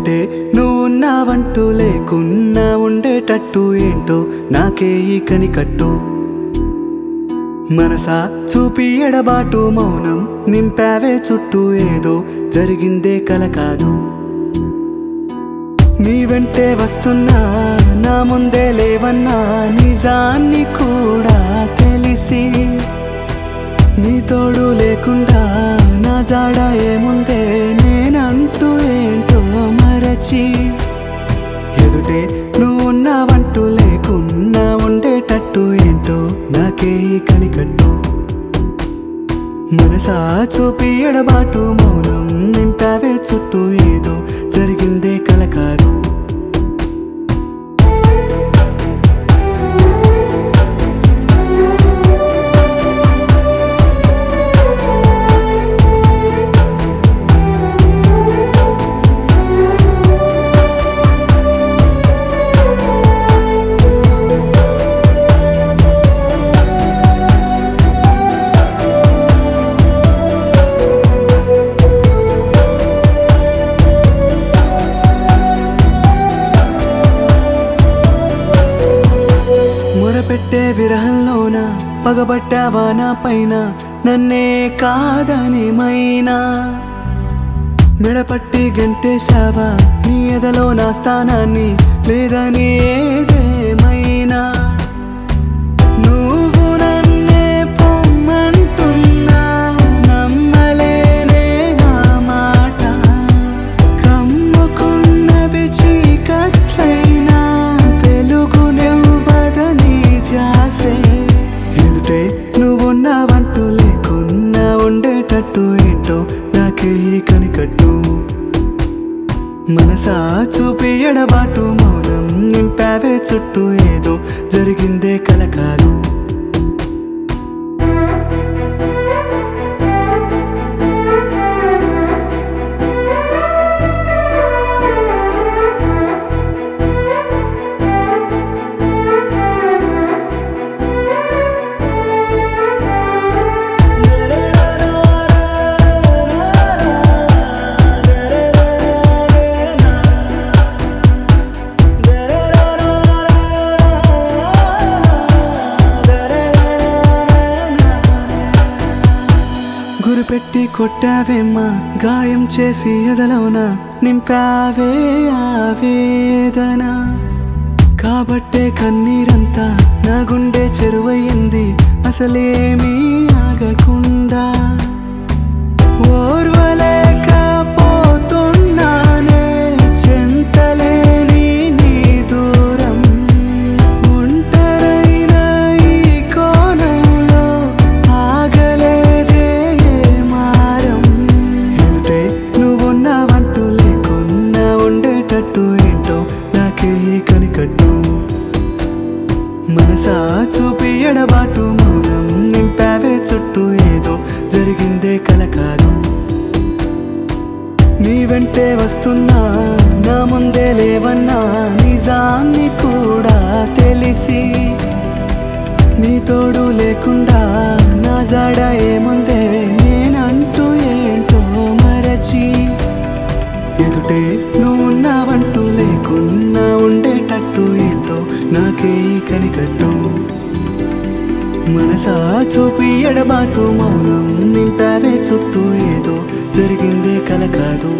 ఎదుటే నువ్వు ఉన్నావంటూ లేకున్నా ఉండేటట్టు ఏంటో నాకే ఈ కనికట్టు మనసా చూపి ఎడబాటు మౌనం నింపావే చుట్టూ ఏదో జరిగిందే కల కాదు నీ వెంటే వస్తున్నా నా ముందే లేవన్నా నిజాన్ని కూడా తెలిసి నీ తోడు లేకుండా నా జాడ ఏముందే నేనంటూ ఏంటో మరచి ఎదుటే నువ్వు ఉన్నావంటూ లేకున్నా ఉండేటట్టు ఏంటో నాకే ఈ కనికట్టు మనసా చూపి ఎడబాటు మౌనం నింపావే చుట్టూ ఏదో జరిగిందే కల కాదు మొరపెట్టే విరహంలోన పగబట్టావా నా పైన నన్నే కాదని మైనా మెడపట్టి గంటేశావా నీ ఎదలో నా స్థానాన్ని లేదని ఏదేమైనా నువ్వు నన్నే పొమ్మంటున్నా నమ్మలేనే ఆ మాట కమ్ముకున్నవి చీకట్లైనా వెలుగునివ్వదని ధ్యాసే ఎదుటే నువ్వున్నావంటూ లేకున్నా ఉండేటట్టు ఏంటో నాకే ఈ కనికట్టు మనసా చూపి ఎడబాటు మౌనం నింపావే చుట్టూ ఏదో జరిగిందే కలకారు గురిపెట్టి కొట్టావేమ్మా గాయం చేసి ఎదలోన నింపావే ఆవేదన కాబట్టే కన్నీరంతా నా గుండె చెరువయ్యింది అసలేమీ ఆగకుండా ఓర్వలేకపోతున్నానే చెంతలేని నీ దూరం ఒంటరైన ఈ కోణంలో ఆగలేదే ఏ మారం ఎదుటే నువ్వున్నావంటూ లేకున్నా ఉండేటట్టు ఏంటో నాకే ఈ కనికట్టు మనసా చూపి ఎడబాటు మౌనం నింపావే చుట్టూ ఏదో జరిగిందే కల కాదు నీ వెంటే వస్తున్నా నా ముందే లేవన్నా నిజాన్ని కూడా తెలిసి నీ తోడు లేకుండా నా జాడ ఏముందే నేనంటూ ఏంటో మరచి ఎదుటే నువ్వు ఉన్నావంటూ లేకున్నా ఉండేటట్టు ఏంటో నాకే ఈ కనికట్టు మనసా చూపి ఎడబాటు మౌనం నింపావే చుట్టూ ఏదో జరిగిందే కల కాదు